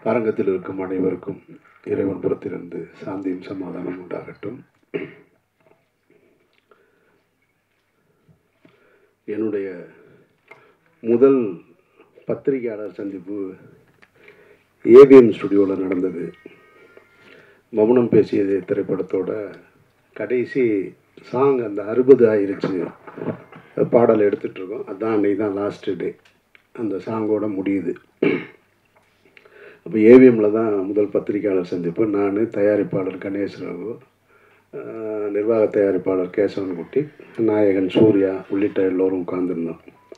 அரங்கத்தில் இருக்கும் அனைவருக்கும் இறைவன் புறத்திலிருந்து சாந்தியும் சமாதானம் உண்டாகட்டும் என்னுடைய முதல் பத்திரிகையாளர் சந்திப்பு ஏவிஎம் ஸ்டுடியோவில் நடந்தது மௌனம் பேசியது திரைப்படத்தோட கடைசி சாங் அந்த அறுபது ஆயிருச்சு பாடல் எடுத்துட்ருக்கோம் அதான் அன்றைக்கி தான் லாஸ்ட் டே அந்த சாங்கோட முடியுது அப்போ ஏவிஎம்மில் தான் முதல் பத்திரிகையாளர் சந்திப்பு நான் தயாரிப்பாளர் கணேஷ் ரகு ஆஹ் நிர்வாக தயாரிப்பாளர் கேசவன்குட்டி நாயகன் சூர்யா உள்ளிட்ட எல்லோரும் உட்கார்ந்துருந்தோம்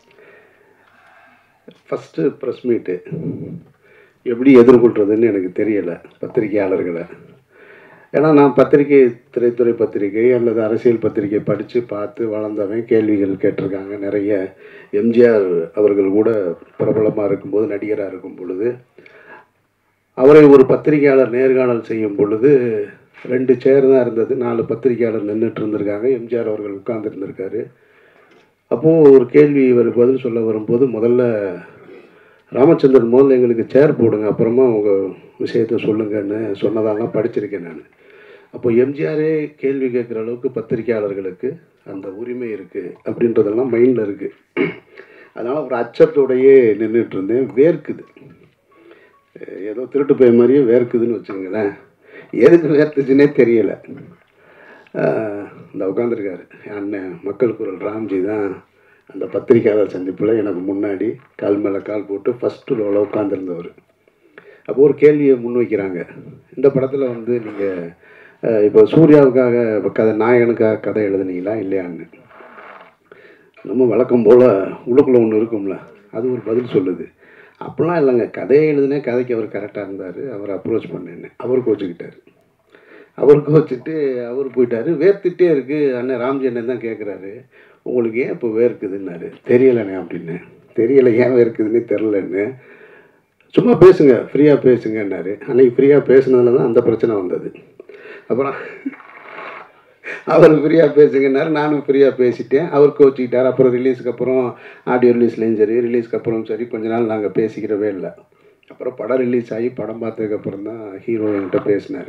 ஃபஸ்ட்டு ப்ரெஸ் மீட்டு எப்படி எதிர்கொள்கிறதுன்னு எனக்கு தெரியலை பத்திரிகையாளர்களை ஏன்னா நான் பத்திரிகை திரைத்துறை பத்திரிகை அல்லது அரசியல் பத்திரிகை படித்து பார்த்து வளர்ந்தவன் கேள்விகள் கேட்டிருக்காங்க நிறைய எம்ஜிஆர் அவர்கள் கூட பிரபலமாக இருக்கும்போது நடிகராக இருக்கும் பொழுது அவரை ஒரு பத்திரிகையாளர் நேர்காணல் செய்யும் பொழுது ரெண்டு சேர் தான் இருந்தது நாலு பத்திரிகையாளர் நின்றுட்டு இருந்திருக்காங்க எம்ஜிஆர் அவர்கள் உட்கார்ந்துருந்துருக்காரு அப்போது ஒரு கேள்வி இவர் பதில் சொல்ல வரும்போது முதல்ல ராமச்சந்திரன் முதல்ல எங்களுக்கு சேர் போடுங்க அப்புறமா உங்கள் விஷயத்தை சொல்லுங்கன்னு சொன்னதெல்லாம் படிச்சிருக்கேன் நான் அப்போ எம்ஜிஆரே கேள்வி கேட்குற அளவுக்கு பத்திரிகையாளர்களுக்கு அந்த உரிமை இருக்குது அப்படின்றதெல்லாம் மைண்டில் இருக்குது அதனால் ஒரு அச்சத்தோடையே நின்றுட்டு இருந்தேன் வேர்க்குது ஏதோ திருட்டு போய் மாதிரியே வேர்க்குதுன்னு வச்சுங்களேன் எதுக்கு வேர்த்துச்சுன்னே தெரியலை இந்த உட்காந்துருக்காரு அண்ணன் மக்கள் குரல் ராம்ஜி தான் அந்த பத்திரிக்கையாளர் சந்திப்பில் எனக்கு முன்னாடி கால் மேலே கால் போட்டு ஃபஸ்ட்டு ரோவில் உட்காந்துருந்தவர் அப்போ ஒரு கேள்வியை முன்வைக்கிறாங்க இந்த படத்தில் வந்து நீங்கள் இப்போ சூர்யாவுக்காக இப்போ கதை நாயகனுக்காக கதை எழுதுனீங்களா இல்லையான்னு நம்ம வழக்கம் போல் உள்ளுக்குள்ளே ஒன்று இருக்கும்ல அது ஒரு பதில் சொல்லுது அப்படிலாம் இல்லைங்க கதையை எழுதுனே கதைக்கு அவர் கரெக்டாக இருந்தார் அவர் அப்ரோச் பண்ணேன்னு அவர் கோச்சுக்கிட்டார் அவர் கோச்சிட்டு அவர் போயிட்டார் வேர்த்துட்டே இருக்குது அண்ணன் ராம்ஜி அண்ணன் தான் கேட்குறாரு உங்களுக்கு ஏன் இப்போ வேர்க்குதுன்னாரு தெரியலண்ணே அப்படின்னு தெரியல ஏன் வேர்க்குதுன்னு தெரிலன்னு சும்மா பேசுங்க ஃப்ரீயாக பேசுங்கன்னாரு அன்னைக்கு ஃப்ரீயாக பேசுனதுல தான் அந்த பிரச்சனை வந்தது அப்புறம் அவர் ஃப்ரீயாக பேசுங்கன்னாரு நானும் ஃப்ரீயாக பேசிட்டேன் அவர் கோச்சிக்கிட்டார் அப்புறம் ரிலீஸுக்கு அப்புறம் ஆடியோ ரிலீஸ்லேயும் சரி ரிலீஸ்க்கு அப்புறம் சரி கொஞ்ச நாள் நாங்கள் பேசிக்கிறவே இல்லை அப்புறம் படம் ரிலீஸ் ஆகி படம் பார்த்ததுக்கப்புறம் தான் ஹீரோ என்கிட்ட பேசினார்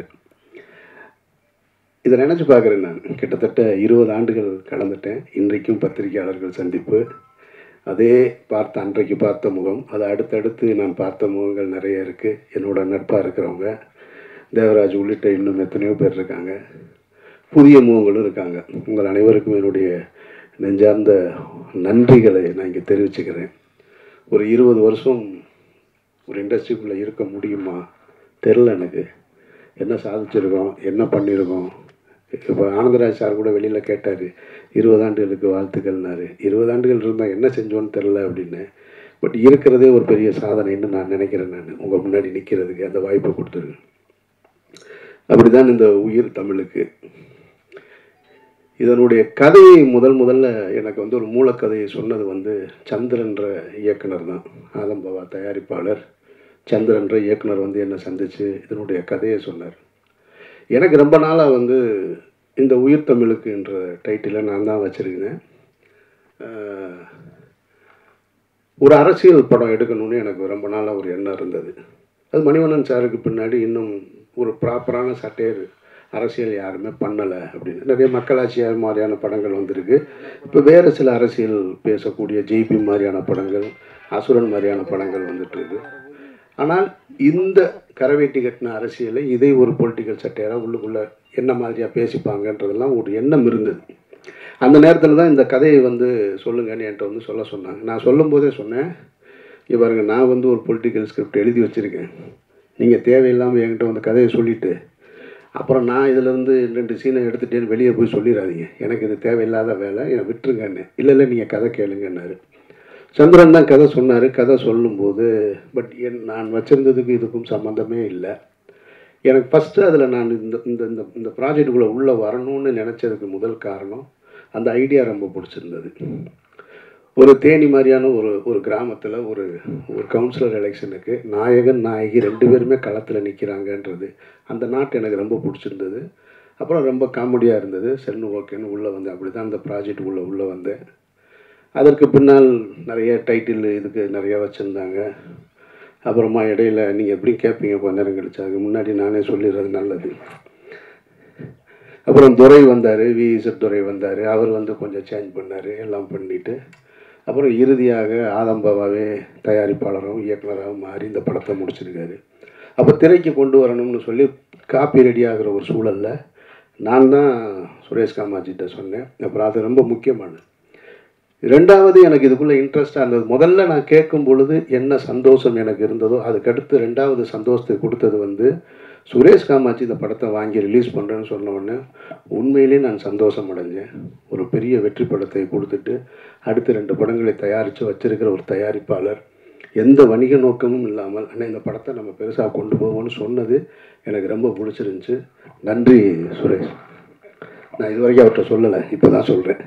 இதை நினச்சி பார்க்குறேன் நான் கிட்டத்தட்ட இருபது ஆண்டுகள் கடந்துட்டேன் இன்றைக்கும் பத்திரிகையாளர்கள் சந்திப்பு அதே பார்த்த அன்றைக்கு பார்த்த முகம் அது அடுத்தடுத்து நான் பார்த்த முகங்கள் நிறைய இருக்குது என்னோட நட்பாக இருக்கிறவங்க தேவராஜ் உள்ளிட்ட இன்னும் எத்தனையோ பேர் இருக்காங்க புதிய முகங்களும் இருக்காங்க உங்கள் அனைவருக்கும் என்னுடைய நெஞ்சார்ந்த நன்றிகளை நான் இங்கே தெரிவிச்சுக்கிறேன் ஒரு இருபது வருஷம் ஒரு இண்டஸ்ட்ரிக்குள்ளே இருக்க முடியுமா தெரில எனக்கு என்ன சாதிச்சிருக்கோம் என்ன பண்ணியிருக்கோம் இப்போ ஆனந்தராஜ் சார் கூட வெளியில் கேட்டார் இருபது ஆண்டுகளுக்கு வாழ்த்துக்கள்னாரு இருபது ஆண்டுகள் இருந்தால் என்ன செஞ்சோன்னு தெரில அப்படின்னு பட் இருக்கிறதே ஒரு பெரிய சாதனைன்னு நான் நினைக்கிறேன் நான் உங்கள் முன்னாடி நிற்கிறதுக்கு அந்த வாய்ப்பை கொடுத்துருக்கு அப்படி தான் இந்த உயிர் தமிழுக்கு இதனுடைய கதையை முதல் முதல்ல எனக்கு வந்து ஒரு மூலக்கதையை சொன்னது வந்து சந்திரன்ற இயக்குனர் தான் ஆதம்பவா தயாரிப்பாளர் சந்திரன்ற இயக்குனர் வந்து என்னை சந்தித்து இதனுடைய கதையை சொன்னார் எனக்கு ரொம்ப நாளாக வந்து இந்த உயிர் தமிழுக்கு என்ற டைட்டிலை நான் தான் வச்சுருக்கேன் ஒரு அரசியல் படம் எடுக்கணும்னு எனக்கு ரொம்ப நாளாக ஒரு எண்ணம் இருந்தது அது மணிவண்ணன் சாருக்கு பின்னாடி இன்னும் ஒரு ப்ராப்பரான சட்டையர் அரசியல் யாருமே பண்ணலை அப்படின்னு நிறைய மக்களாட்சியார் மாதிரியான படங்கள் வந்திருக்கு இப்போ வேறு சில அரசியல் பேசக்கூடிய ஜெய்பி மாதிரியான படங்கள் அசுரன் மாதிரியான படங்கள் வந்துட்டு இருக்கு ஆனால் இந்த கரவேட்டி கட்டின அரசியலை இதை ஒரு பொலிட்டிக்கல் சட்டையராக உள்ளுக்குள்ளே என்ன மாதிரியாக பேசிப்பாங்கன்றதெல்லாம் ஒரு எண்ணம் இருந்தது அந்த நேரத்தில் தான் இந்த கதையை வந்து சொல்லுங்கன்னு என்கிட்ட வந்து சொல்ல சொன்னாங்க நான் சொல்லும்போதே சொன்னேன் இங்கே பாருங்க நான் வந்து ஒரு பொலிட்டிக்கல் ஸ்கிரிப்ட் எழுதி வச்சுருக்கேன் நீங்கள் தேவையில்லாமல் என்கிட்ட வந்து கதையை சொல்லிவிட்டு அப்புறம் நான் இதிலேருந்து ரெண்டு சீனை எடுத்துகிட்டேன்னு வெளியே போய் சொல்லிடாதீங்க எனக்கு இது தேவையில்லாத வேலை என்னை விட்டுருங்கன்னு இல்லை இல்லை நீங்கள் கதை கேளுங்கன்னாரு சந்திரன் தான் கதை சொன்னார் கதை சொல்லும்போது பட் என் நான் வச்சுருந்ததுக்கு இதுக்கும் சம்மந்தமே இல்லை எனக்கு ஃபஸ்ட்டு அதில் நான் இந்த இந்த இந்த இந்த ப்ராஜெக்டுக்குள்ளே உள்ளே வரணும்னு நினச்சதுக்கு முதல் காரணம் அந்த ஐடியா ரொம்ப பிடிச்சிருந்தது ஒரு தேனி மாதிரியான ஒரு ஒரு கிராமத்தில் ஒரு ஒரு கவுன்சிலர் எலெக்ஷனுக்கு நாயகன் நாயகி ரெண்டு பேருமே களத்தில் நிற்கிறாங்கன்றது அந்த நாட்டு எனக்கு ரொம்ப பிடிச்சிருந்தது அப்புறம் ரொம்ப காமெடியாக இருந்தது சென்னு ஓகேன்னு உள்ளே வந்தேன் அப்படி தான் அந்த ப்ராஜெக்ட் உள்ளே உள்ளே வந்தேன் அதற்கு பின்னால் நிறைய டைட்டில் இதுக்கு நிறைய வச்சுருந்தாங்க அப்புறமா இடையில நீங்கள் எப்படி கேட்பீங்க கொஞ்ச நேரம் கழிச்சு அதுக்கு முன்னாடி நானே சொல்லிடுறது நல்லது அப்புறம் துரை வந்தார் விஇசட் துரை வந்தார் அவர் வந்து கொஞ்சம் சேஞ்ச் பண்ணார் எல்லாம் பண்ணிட்டு அப்புறம் இறுதியாக ஆதம்பாவாவே தயாரிப்பாளரும் இயக்குனராகவும் மாறி இந்த படத்தை முடிச்சிருக்காரு அப்போ திரைக்கு கொண்டு வரணும்னு சொல்லி காப்பி ரெடி ஆகிற ஒரு சூழலில் நான் தான் சுரேஷ் காமாஜிட்ட சொன்னேன் அப்புறம் அது ரொம்ப முக்கியமானது ரெண்டாவது எனக்கு இதுக்குள்ளே இன்ட்ரெஸ்டாக இருந்தது முதல்ல நான் கேட்கும் பொழுது என்ன சந்தோஷம் எனக்கு இருந்ததோ அதுக்கடுத்து ரெண்டாவது சந்தோஷத்தை கொடுத்தது வந்து சுரேஷ் காமாட்சி இந்த படத்தை வாங்கி ரிலீஸ் பண்ணுறேன்னு சொன்ன உடனே உண்மையிலே நான் சந்தோஷம் அடைஞ்சேன் ஒரு பெரிய வெற்றி படத்தை கொடுத்துட்டு அடுத்து ரெண்டு படங்களை தயாரித்து வச்சிருக்கிற ஒரு தயாரிப்பாளர் எந்த வணிக நோக்கமும் இல்லாமல் அண்ணா இந்த படத்தை நம்ம பெருசாக கொண்டு போவோம்னு சொன்னது எனக்கு ரொம்ப பிடிச்சிருந்துச்சு நன்றி சுரேஷ் நான் இது வரைக்கும் அவர்கிட்ட சொல்லலை இப்போ தான் சொல்கிறேன்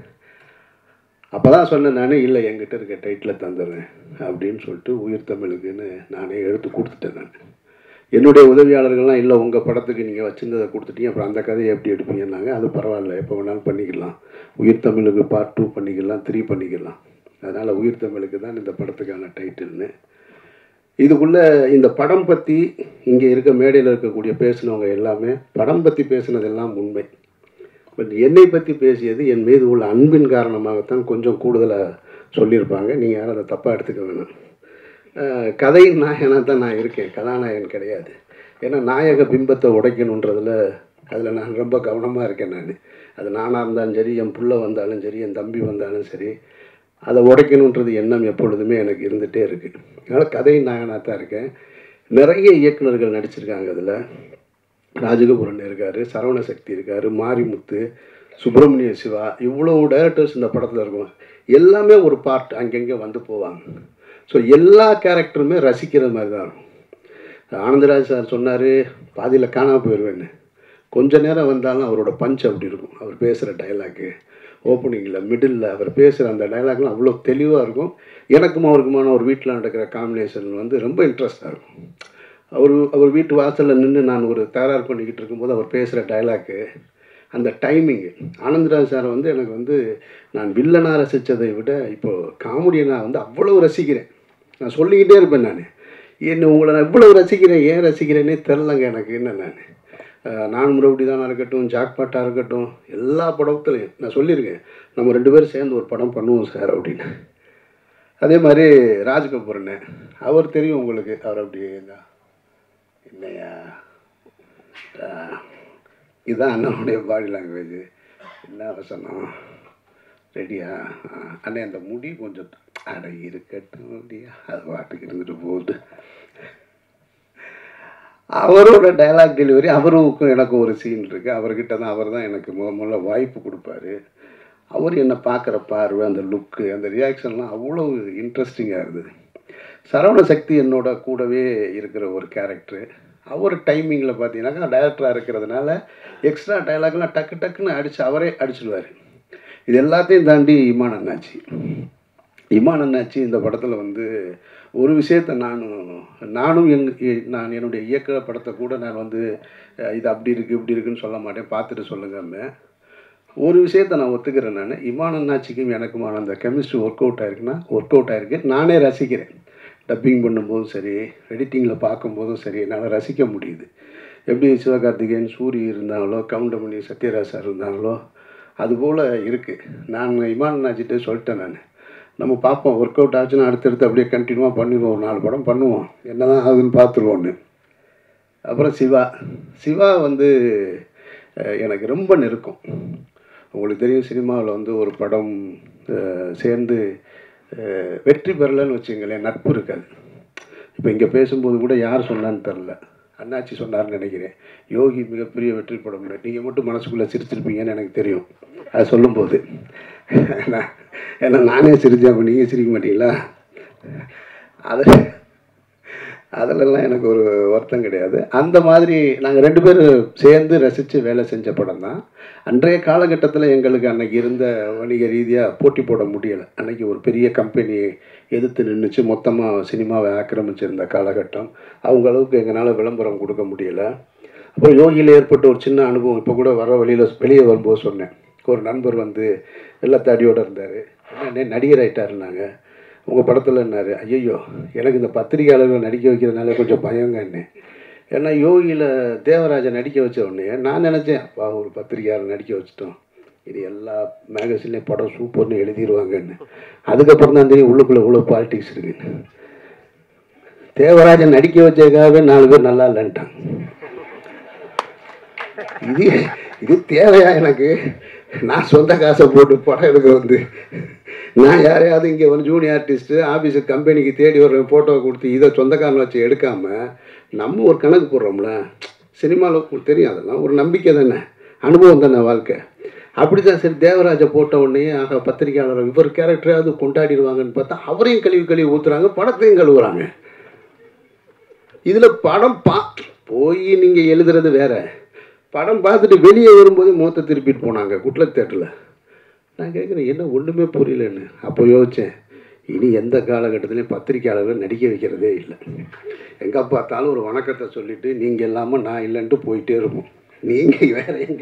அப்போ தான் சொன்னேன் நானே இல்லை என்கிட்ட இருக்க டைட்டில் தந்துடுறேன் அப்படின்னு சொல்லிட்டு உயிர் தமிழுக்குன்னு நானே எடுத்து கொடுத்துட்டேன் நான் என்னுடைய உதவியாளர்கள்லாம் இல்லை உங்கள் படத்துக்கு நீங்கள் வச்சிருந்ததை கொடுத்துட்டீங்க அப்புறம் அந்த கதையை எப்படி எடுப்பீங்கன்னாங்க அது பரவாயில்ல எப்போ வேணாலும் பண்ணிக்கலாம் உயிர் தமிழுக்கு பார்ட் டூ பண்ணிக்கலாம் த்ரீ பண்ணிக்கலாம் அதனால் உயிர் தமிழுக்கு தான் இந்த படத்துக்கான டைட்டில்னு இதுக்குள்ளே இந்த படம் பற்றி இங்கே இருக்க மேடையில் இருக்கக்கூடிய பேசினவங்க எல்லாமே படம் பற்றி பேசினதெல்லாம் உண்மை பட் என்னை பற்றி பேசியது என் மீது உள்ள அன்பின் காரணமாகத்தான் கொஞ்சம் கூடுதலாக சொல்லியிருப்பாங்க நீங்கள் யாரும் அதை தப்பாக எடுத்துக்க வேணாம் அஹ் கதை நாயகனாக தான் நான் இருக்கேன் கதாநாயகன் கிடையாது ஏன்னா நாயக பிம்பத்தை உடைக்கணுன்றதில் அதில் நான் ரொம்ப கவனமாக இருக்கேன் நான் அது நானாக இருந்தாலும் சரி என் புள்ள வந்தாலும் சரி என் தம்பி வந்தாலும் சரி அதை உடைக்கணுன்றது எண்ணம் எப்பொழுதுமே எனக்கு இருந்துகிட்டே இருக்குது அதனால் கதை நாயகனாக தான் இருக்கேன் நிறைய இயக்குனர்கள் நடிச்சிருக்காங்க அதில் ராஜகபுரன் இருக்கார் சரவண சக்தி இருக்கார் மாரிமுத்து சுப்பிரமணிய சிவா இவ்வளோ டைரக்டர்ஸ் இந்த படத்தில் இருக்கும் எல்லாமே ஒரு பார்ட் அங்கங்கே வந்து போவாங்க ஸோ எல்லா கேரக்டருமே ரசிக்கிற மாதிரி தான் இருக்கும் ஆனந்தராஜ் சார் சொன்னார் பாதியில் காணாம போயிடுவேன்னு கொஞ்ச நேரம் வந்தாலும் அவரோட பஞ்ச் அப்படி இருக்கும் அவர் பேசுகிற டைலாக்கு ஓப்பனிங்கில் மிடில் அவர் பேசுகிற அந்த டைலாக்லாம் அவ்வளோ தெளிவாக இருக்கும் எனக்கும் அவருக்குமான ஒரு வீட்டில் நடக்கிற காம்பினேஷன் வந்து ரொம்ப இன்ட்ரெஸ்டாக இருக்கும் அவர் அவர் வீட்டு வாசலில் நின்று நான் ஒரு தகராறு பண்ணிக்கிட்டு இருக்கும்போது அவர் பேசுகிற டைலாக்கு அந்த டைமிங்கு ஆனந்தராஜ் சார் வந்து எனக்கு வந்து நான் வில்லனாக ரசித்ததை விட இப்போது காமெடியனாக வந்து அவ்வளோ ரசிக்கிறேன் நான் சொல்லிக்கிட்டே இருப்பேன் நான் என்ன உங்களை நான் இவ்வளோ ரசிக்கிறேன் ஏன் ரசிக்கிறேனே தெரிலங்க எனக்கு என்ன நான் நான் முறைப்படி தானா இருக்கட்டும் ஜாக்பாட்டாக இருக்கட்டும் எல்லா படத்துலையும் நான் சொல்லியிருக்கேன் நம்ம ரெண்டு பேரும் சேர்ந்து ஒரு படம் பண்ணுவோம் சார் அப்படின்னு அதே மாதிரி ராஜ்கபூர்னு அவர் தெரியும் உங்களுக்கு அவர் அப்படி என்ன- என்னையா ஆஹ், இதுதான் அண்ணனுடைய பாடி லாங்குவேஜ் என்ன வசனம் ரெடியா ஆஹ், அண்ணே அந்த முடி கொஞ்சம் அட இருக்கட்டும் அப்படியா அது பாட்டுக்கு இருந்துட்டு போகுது அவரோட டைலாக் டெலிவரி அவருக்கும் எனக்கும் ஒரு சீன் இருக்குது அவர்கிட்ட தான் அவர் தான் எனக்கு முத முதல்ல வாய்ப்பு கொடுப்பாரு அவர் என்னை பார்க்குற பார்வை அந்த லுக்கு அந்த ரியாக்ஷன்லாம் அவ்வளோ இன்ட்ரெஸ்டிங்காக இருந்தது சரவண சக்தி என்னோட கூடவே இருக்கிற ஒரு கேரக்டரு அவர் டைமிங்கில் பார்த்தீங்கன்னாக்கா டைரக்டராக இருக்கிறதுனால எக்ஸ்ட்ரா டைலாக்லாம் டக்கு டக்குன்னு அடித்து அவரே அடிச்சிடுவார் இது எல்லாத்தையும் தாண்டி இமான் அண்ணாச்சி இமான் அண்ணாச்சி இந்த படத்தில் வந்து ஒரு விஷயத்தை நானும் நானும் எங் எ- நான் என்னுடைய இயக்குற படத்தை கூட நான் வந்து அஹ், இது அப்படி இருக்குது இப்படி இருக்குன்னு சொல்ல மாட்டேன் பார்த்துட்டு சொல்லுங்கன்னு ஒரு விஷயத்தை நான் ஒத்துக்கிறேன் நான் இமான் அண்ணாச்சிக்கும் எனக்குமான அந்த கெமிஸ்ட்ரி ஒர்க் அவுட் ஆயிருக்குன்னா ஒர்க் அவுட் ஆயிருக்கு நானே ரசிக்கிறேன் டப்பிங் பண்ணும்போதும் சரி எடிட்டிங்கில் பார்க்கும்போதும் சரி என்னால் ரசிக்க முடியுது எப்படி சிவகார்த்திகேயன் சூரி இருந்தாங்களோ கவுண்டமணி சத்யராஜ் சார் இருந்தாங்களோ அதுபோல் இருக்குது நான் இமான் அண்ணாச்சிட்டே சொல்லிட்டேன் நான் நம்ம பார்ப்போம் ஒர்க் அவுட் ஆச்சுன்னா அடுத்தடுத்து அப்படியே கண்டினியூவாக பண்ணிடுவோம் ஒரு நாலு படம் பண்ணுவோம் என்ன தான் ஆகுதுன்னு பார்த்துருவோன்னு அப்புறம் சிவா சிவா வந்து அஹ், எனக்கு ரொம்ப நெருக்கம் உங்களுக்கு தெரியும் சினிமாவில் வந்து ஒரு படம் அஹ், சேர்ந்து அஹ், வெற்றி பெறலைன்னு வச்சுங்களேன் நட்பு இருக்காது இப்போ இங்கே பேசும்போது கூட யார் சொன்னான்னு தெரில அண்ணாச்சி சொன்னார்னு நினைக்கிறேன் யோகி மிகப்பெரிய வெற்றி படம் நீங்கள் மட்டும் மனசுக்குள்ளே சிரிச்சிருப்பீங்கன்னு எனக்கு தெரியும் அது சொல்லும்போது நான் ஏன்னா நானே சிரிச்சேன் அப்போ நீங்கள் சிரிக்க மாட்டீங்களா அது அதிலெல்லாம் எனக்கு ஒரு வருத்தம் கிடையாது அந்த மாதிரி நாங்கள் ரெண்டு பேரும் சேர்ந்து ரசித்து வேலை செஞ்ச படம் தான் அன்றைய காலகட்டத்தில் எங்களுக்கு அன்னைக்கு இருந்த வணிக ரீதியாக போட்டி போட முடியலை அன்னைக்கு ஒரு பெரிய கம்பெனி எதிர்த்து நின்றுச்சு மொத்தமாக சினிமாவை ஆக்கிரமிச்சிருந்த காலகட்டம் அவங்க அளவுக்கு எங்களால் விளம்பரம் கொடுக்க முடியலை அப்போ யோகியில் ஏற்பட்ட ஒரு சின்ன அனுபவம் இப்போ கூட வர வழியில் வெளியே வரும்போது சொன்னேன் ஒரு நண்பர் வந்து வெள்ளத்தாடியோடு இருந்தார் என்ன நடிகர் ஆகிட்டாருனாங்க உங்கள் படத்தில் என்னாரு ஐயோ எனக்கு இந்த பத்திரிகையாளர்கள் நடிக்க வைக்கிறதுனால கொஞ்சம் பயங்கன்னு ஏன்னா யோகியில் தேவராஜன் நடிக்க வச்ச உடனே நான் நினச்சேன் அப்பா ஒரு பத்திரிகையாளர் நடிக்க வச்சிட்டோம் இது எல்லா மேகசின்லேயும் படம் சூப்பர்னு எழுதிடுவாங்கன்னு அதுக்கப்புறம் தான் தெரியும் உள்ளுக்குள்ளே இவ்வளோ பாலிடிக்ஸ் இருக்குன்னு தேவராஜன் நடிக்க வச்சதுக்காகவே நாலு பேர் நல்லா இல்லைன்ட்டான் இது இது தேவையா எனக்கு நான் சொந்த காசை போட்டு படம் எடுக்க வந்து நான் யாரையாவது இங்கே ஒரு ஜூனியர் ஆர்டிஸ்ட்டு ஆஃபீஸுக்கு கம்பெனிக்கு தேடி ஒரு ஃபோட்டோவை கொடுத்து இதை சொந்தக்காரன் வச்சு எடுக்காமல் நம்ம ஒரு கணக்கு போடுறோம்ல சினிமாவில் தெரியும் அதெல்லாம் ஒரு நம்பிக்கை தானே அனுபவம் தானே வாழ்க்கை அப்படி தான் சரி தேவராஜை போட்ட உடனே ஆக பத்திரிக்கையாளர் இவர் கேரக்டராவது கொண்டாடிடுவாங்கன்னு பார்த்தா அவரையும் கழுவி கழுவி ஊற்றுறாங்க படத்தையும் கழுவுறாங்க இதில் படம் பா போய் நீங்கள் எழுதுறது வேற படம் பார்த்துட்டு வெளியே வரும்போது முகத்தை திருப்பிட்டு போனாங்க குட்லக் தேட்டரில் நான் கேட்குறேன் என்ன ஒன்றுமே புரியலன்னு அப்போ யோசித்தேன் இனி எந்த காலகட்டத்திலையும் பத்திரிக்கையாளர்கள் நடிக்க வைக்கிறதே இல்லை எங்கே பார்த்தாலும் ஒரு வணக்கத்தை சொல்லிவிட்டு நீங்கள் இல்லாமல் நான் இல்லைன்ட்டு போயிட்டே இருப்போம் நீங்கள் வேற எங்க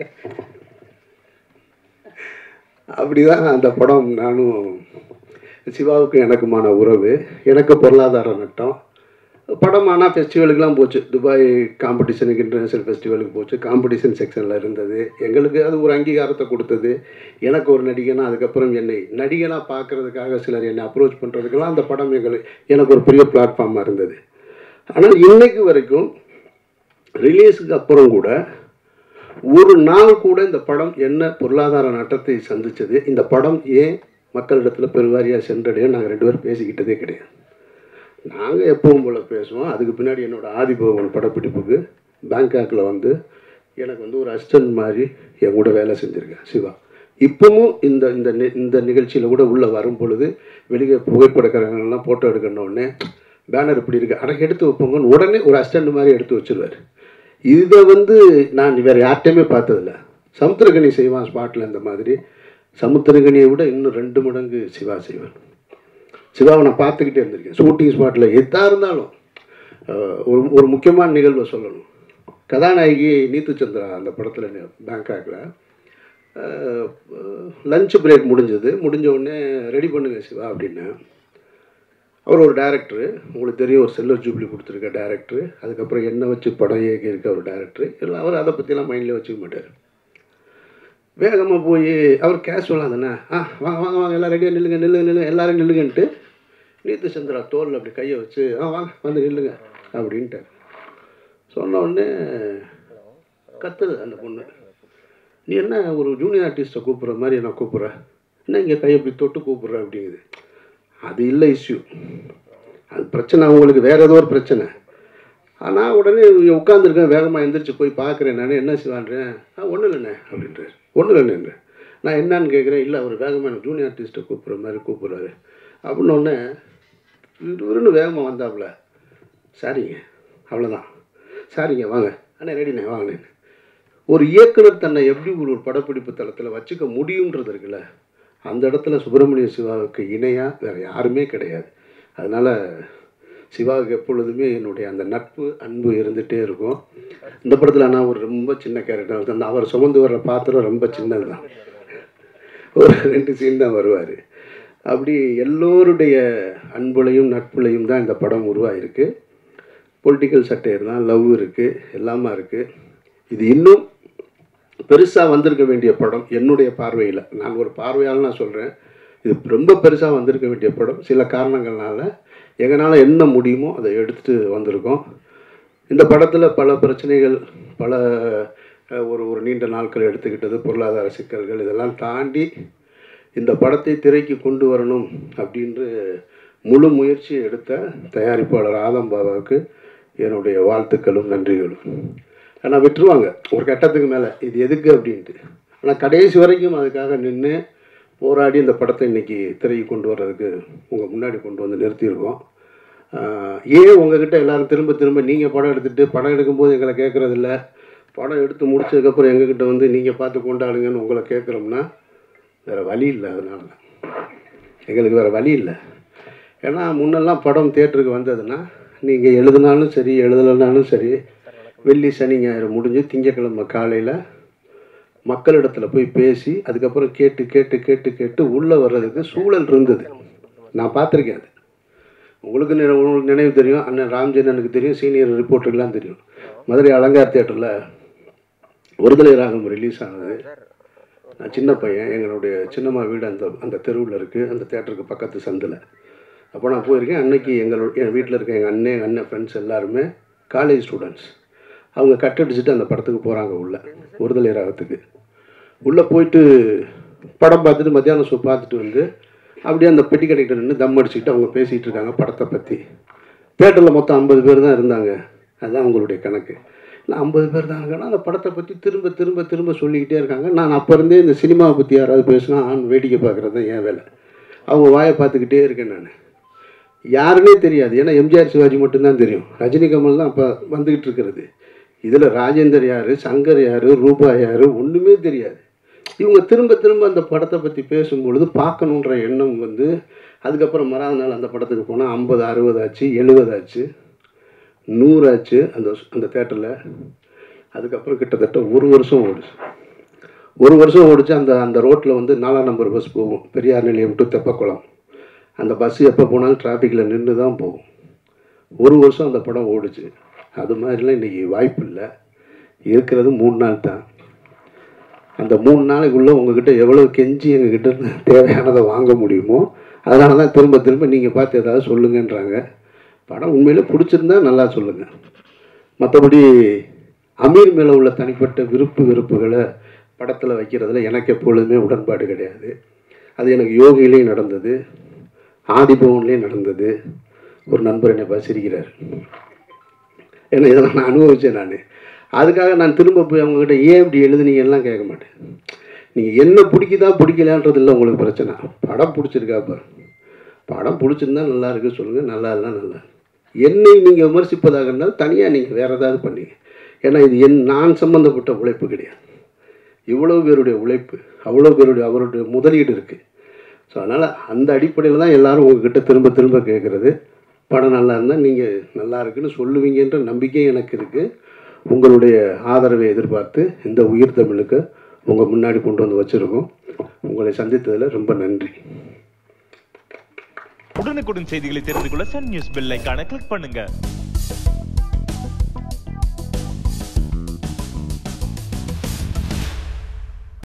அப்படிதான் அந்த படம் நானும் சிவாவுக்கும் எனக்குமான உறவு எனக்கு பொருளாதார நட்டம் படம் ஆனால் ஃபெஸ்டிவலுக்குலாம் போச்சு துபாய் காம்படிஷனுக்கு இன்டர்நேஷ்னல் ஃபெஸ்டிவலுக்கு போச்சு காம்படிஷன் செக்ஷனில் இருந்தது எங்களுக்கு அது ஒரு அங்கீகாரத்தை கொடுத்தது எனக்கு ஒரு நடிகனா அதுக்கப்புறம் என்னை நடிகனாக பார்க்கறதுக்காக சிலர் என்னை அப்ரோச் பண்ணுறதுக்கெல்லாம் அந்த படம் எங்களுக்கு எனக்கு ஒரு பெரிய பிளாட்ஃபார்மாக இருந்தது ஆனால் இன்னைக்கு வரைக்கும் ரிலீஸுக்கு அப்புறம் கூட ஒரு நாள் கூட இந்த படம் என்ன பொருளாதார நட்டத்தை சந்திச்சது இந்த படம் ஏன் மக்களிடத்தில் பெருவாரியாக சென்றடையும் நாங்கள் ரெண்டு பேரும் பேசிக்கிட்டதே கிடையாது நாங்கள் எப்பவும் போல் பேசுவோம் அதுக்கு பின்னாடி என்னோட ஆதிபவன் படப்பிடிப்புக்கு பேங்காக்கில் வந்து எனக்கு வந்து ஒரு அசிஸ்டன்ட் மாதிரி என் கூட வேலை செஞ்சுருக்கேன் சிவா இப்பவும் இந்த இந்த நி- இந்த நிகழ்ச்சியில் கூட உள்ளே வரும் பொழுது வெளியே புகைப்படக்காரங்கள்லாம் ஃபோட்டோ எடுக்கணுன்னே பேனர் இப்படி இருக்கு அடக்கு எடுத்து வைப்போங்கன்னு உடனே ஒரு அசிஸ்டன்ட் மாதிரி எடுத்து வச்சிருவார் இதை வந்து நான் வேறு யார்கிட்டையுமே பார்த்ததில்ல சமுத்திரகனி செய்வான் ஸ்பாட்டில் இந்த மாதிரி சமுத்திரகனியை விட இன்னும் ரெண்டு மடங்கு சிவா செய்வான் சிவாவை நான் பார்த்துக்கிட்டே இருந்திருக்கேன் ஷூட்டிங் ஸ்பாட்டில் எதாக இருந்தாலும் அஹ், ஒரு ஒரு முக்கியமான நிகழ்வை சொல்லணும் கதாநாயகி நீத்து சந்திரா அந்த படத்தில் பேங்காக்கில் லஞ்ச் பிரேக் முடிஞ்சது முடிஞ்ச உடனே ரெடி பண்ணுங்க சிவா அப்படின்னு அவர் ஒரு டேரக்டரு உங்களுக்கு தெரியும் ஒரு செல்லர் ஜூப்ளி கொடுத்துருக்க டேரக்டரு அதுக்கப்புறம் என்ன வச்சு படம் இயக்கியிருக்க ஒரு டேரக்டரு எல்லாம் அவர் அதை பற்றிலாம் மைண்டில் வச்சுக்க மாட்டார் வேகமாக போய் அவர் கேஷுவலாக தானே ஆ வாங்க வாங்க வாங்க எல்லாம் ரெடியாக நில்லுங்க நில்லுங்க நில்லுங்க எல்லாரும் நில்லுங்கன்ட்டு நீத்து சந்திரா தோலில் அப்படி கையை வச்சு ஆ வாங்க வந்து நில்லுங்க அப்படின்ட்டு சொன்ன உடனே கத்துது அந்த பொண்ணு நீ என்ன ஒரு ஜூனியர் ஆர்டிஸ்ட்டை கூப்பிட்ற மாதிரி நான் கூப்பிட்றேன் என்ன இங்கே கையை இப்படி தொட்டு கூப்பிட்ற அப்படிங்குது அது இல்லை இஷ்யூ அது பிரச்சனை அவங்களுக்கு வேற ஏதோ ஒரு பிரச்சனை ஆனால் உடனே உட்காந்துருக்கேன் வேகமாக எந்திரிச்சு போய் பார்க்குறேன் நான் என்ன செய்வான்றேன் ஆ ஒன்றும் இல்லைண்ணே அப்படின்றார் ஒன்றும் இல்லைண்ணே நான் என்னன்னு கேட்குறேன் இல்லை அவர் வேகமாக எனக்கு ஜூனியர் ஆர்டிஸ்ட்டை கூப்பிட்ற மாதிரி கூப்பிட்றாரு அப்படின்னு உடனே இவருன்னு வேகமாக வந்தாப்புல சரிங்க அவ்வளோதான் சரிங்க வாங்க அண்ணே ரெடிண்ணே வாங்கண்ணே ஒரு இயக்குனர் தன்னை எப்படி ஒரு ஒரு படப்பிடிப்பு தளத்தில் வச்சுக்க முடியுன்றது இருக்குல்ல அந்த இடத்துல சுப்பிரமணிய சிவாவுக்கு இணையாக வேறு யாருமே கிடையாது அதனால் சிவாவுக்கு எப்பொழுதுமே என்னுடைய அந்த நட்பு அன்பு இருந்துகிட்டே இருக்கும் இந்த படத்தில் நான் ஒரு ரொம்ப சின்ன கேரக்டர் அந்த அவர் சுமந்து வர்ற பாத்திரம் ரொம்ப சின்னது தான் ஒரு ரெண்டு சீன் தான் வருவார் அப்படி எல்லோருடைய அன்புலையும் நட்புலையும் தான் இந்த படம் உருவாயிருக்கு பொலிட்டிக்கல் சட்டையர் தான் லவ் இருக்குது எல்லாமா இருக்குது இது இன்னும் பெருசாக வந்திருக்க வேண்டிய படம் என்னுடைய பார்வையில் நான் ஒரு பார்வையால் நான் சொல்கிறேன் இது ரொம்ப பெருசாக வந்திருக்க வேண்டிய படம் சில காரணங்கள்னால எங்களால் என்ன முடியுமோ அதை எடுத்துட்டு வந்திருக்கோம் இந்த படத்தில் பல பிரச்சனைகள் பல அஹ், ஒரு ஒரு நீண்ட நாட்கள் எடுத்துக்கிட்டது பொருளாதார சிக்கல்கள் இதெல்லாம் தாண்டி இந்த படத்தை திரைக்கு கொண்டு வரணும் அப்படின்று முழு முயற்சி எடுத்த தயாரிப்பாளர் ஆதம் பாபாவுக்கு என்னுடைய வாழ்த்துக்களும் நன்றிகளும் ஆனால் விட்டுருவாங்க ஒரு கட்டத்துக்கு மேலே இது எதுக்கு அப்படின்ட்டு ஆனால் கடைசி வரைக்கும் அதுக்காக நின்று போராடி இந்த படத்தை இன்னைக்கு திரைக்கு கொண்டு வர்றதுக்கு உங்கள் முன்னாடி கொண்டு வந்து நிறுத்தியிருக்கோம் ஆஹ் ஏன் உங்ககிட்ட எல்லாரும் திரும்ப திரும்ப நீங்கள் படம் எடுத்துகிட்டு படம் எடுக்கும்போது எங்களை கேட்குறதில்ல படம் எடுத்து முடிச்சதுக்கப்புறம் எங்ககிட்ட வந்து நீங்கள் பார்த்து கொண்டாடுங்கன்னு உங்களை கேட்குறோம்னா வேறு வழி இல்லை அதனால தான் எங்களுக்கு வேறு வழி இல்லை ஏன்னா முன்னெல்லாம் படம் தேட்டருக்கு வந்ததுன்னா நீங்கள் எழுதினாலும் சரி எழுதலைனாலும் சரி வெள்ளி சனி ஞாயிறு முடிஞ்சு திங்கக்கிழமை காலையில் மக்களிடத்தில் போய் பேசி அதுக்கப்புறம் கேட்டு கேட்டு கேட்டு கேட்டு உள்ளே வர்றதுக்கு சூழல் இருந்தது நான் பார்த்துருக்கேன் அது உங்களுக்கு நினை- உங்களுக்கு நினைவு தெரியும் அண்ணன் ராம்ஜன் எனக்கு தெரியும் சீனியர் ரிப்போர்ட்டருக்கெல்லாம் தெரியும் மதுரை அலங்கார் தேட்டரில் ஒருதலை ராகம் ரிலீஸ் ஆனது நான் சின்ன பையன் எங்களுடைய சின்னம்மா வீடு அந்த அந்த தெருவில் இருக்குது அந்த தேட்டருக்கு பக்கத்து சந்தில் அப்போ நான் போயிருக்கேன் அன்னைக்கு எங்களோட என் வீட்டில் இருக்க எங்கள் அண்ணன் எங்கள் அண்ணன் ஃப்ரெண்ட்ஸ் எல்லாருமே காலேஜ் ஸ்டூடெண்ட்ஸ் அவங்க கட்டடிச்சிட்டு அந்த படத்துக்கு போகிறாங்க உள்ளே ஒருதலை ராகத்துக்கு உள்ளே போயிட்டு படம் பார்த்துட்டு மத்தியானம் ஷோ பார்த்துட்டு வந்து அப்படியே அந்த பெட்டி கடைக்கிட்ட நின்று தம் அடிச்சுக்கிட்டு அவங்க பேசிகிட்டு இருக்காங்க படத்தை பற்றி தேட்டரில் மொத்தம் ஐம்பது பேர் தான் இருந்தாங்க அதுதான் அவங்களுடைய கணக்கு நான் ஐம்பது பேர் தான் இருக்காங்க அந்த படத்தை பற்றி திரும்ப திரும்ப திரும்ப சொல்லிக்கிட்டே இருக்காங்க நான் அப்போ இருந்தே இந்த சினிமாவை பற்றி யாராவது பேசினா ஆண் வேடிக்கை பார்க்குறது தான் என் வேலை அவங்க வாயை பார்த்துக்கிட்டே இருக்கேன் நான் யாருன்னே தெரியாது ஏன்னா எம்ஜிஆர் சிவாஜி மட்டும்தான் தெரியும் ரஜினி கமல் தான் அப்போ வந்துக்கிட்டு இருக்கிறது இதில் ராஜேந்தர் யார் சங்கர் யார் ரூபா யார் ஒன்றுமே தெரியாது இவங்க திரும்ப திரும்ப அந்த படத்தை பற்றி பேசும்பொழுது பார்க்கணுன்ற எண்ணம் வந்து அதுக்கப்புறம் மறாத நாள் அந்த படத்துக்கு போனால் ஐம்பது அறுபது ஆச்சு எழுபது ஆச்சு நூறாச்சு அந்த அந்த தேட்டரில் அதுக்கப்புறம் கிட்டத்தட்ட ஒரு வருஷம் ஓடுச்சு ஒரு வருஷம் ஓடிச்சு அந்த அந்த ரோட்டில் வந்து நாலாம் நம்பர் பஸ் போகும் பெரியார் நிலையம் டு தெப்பக்குளம் அந்த பஸ் எப்போ போனாலும் டிராஃபிக்கில் நின்று தான் போகும் ஒரு வருஷம் அந்த படம் ஓடுச்சு அது மாதிரிலாம் இன்றைக்கி வாய்ப்பு இல்லை இருக்கிறது மூணு நாள் தான் அந்த மூணு நாளைக்குள்ளே உங்ககிட்ட எவ்வளோ கெஞ்சி எங்ககிட்ட இருந்து தேவையானதை வாங்க முடியுமோ அதனால தான் திரும்ப திரும்ப நீங்கள் பார்த்து ஏதாவது சொல்லுங்கன்றாங்க படம் உண்மையிலே பிடிச்சிருந்தா நல்லா சொல்லுங்கள் மற்றபடி அமீர் மேலே உள்ள தனிப்பட்ட விருப்பு வெறுப்புகளை படத்தில் வைக்கிறதுல எனக்கு எப்பொழுதுமே உடன்பாடு கிடையாது அது எனக்கு யோகிலையும் நடந்தது ஆதிபவன்லேயும் நடந்தது ஒரு நண்பர் என்னை பார்த்து சிரிக்கிறார் ஏன்னா இதெல்லாம் நான் அனுபவித்தேன் நான் அதுக்காக நான் திரும்ப போய் அவங்ககிட்ட ஏன் இப்படி எழுதுனீங்கலாம் கேட்க மாட்டேன் நீங்கள் என்ன பிடிக்குதா பிடிக்கலான்றது இல்லை உங்களுக்கு பிரச்சனை படம் பிடிச்சிருக்காப்ப படம் பிடிச்சிருந்தா நல்லா இருக்கு சொல்லுங்கள் நல்லா இல்லைனா நல்லா இருக்கு. என்னை நீங்கள் விமர்சிப்பதாக இருந்தால் தனியாக நீங்கள் வேறு ஏதாவது பண்ணீங்க ஏன்னா இது என் நான் சம்மந்தப்பட்ட உழைப்பு கிடையாது இவ்வளோ பேருடைய உழைப்பு அவ்வளோ பேருடைய அவருடைய முதலீடு இருக்குது ஸோ அதனால் அந்த அடிப்படையில் தான் எல்லாரும் உங்ககிட்ட திரும்ப திரும்ப கேட்குறது படம் நல்லா இருந்தால் நீங்கள் நல்லா இருக்குன்னு சொல்லுவீங்கன்ற நம்பிக்கை எனக்கு இருக்குது உங்களுடைய ஆதரவை எதிர்பார்த்து இந்த உயிர் தமிழுக்கு உங்கள் முன்னாடி கொண்டு வந்து வச்சுருக்கோம் உங்களை சந்தித்ததில் ரொம்ப நன்றி உடனுக்குடன் செய்திகளை தெரிந்து கொள்ள சன் நியூஸ் பெல் ஐகானை கிளிக் பண்ணுங்க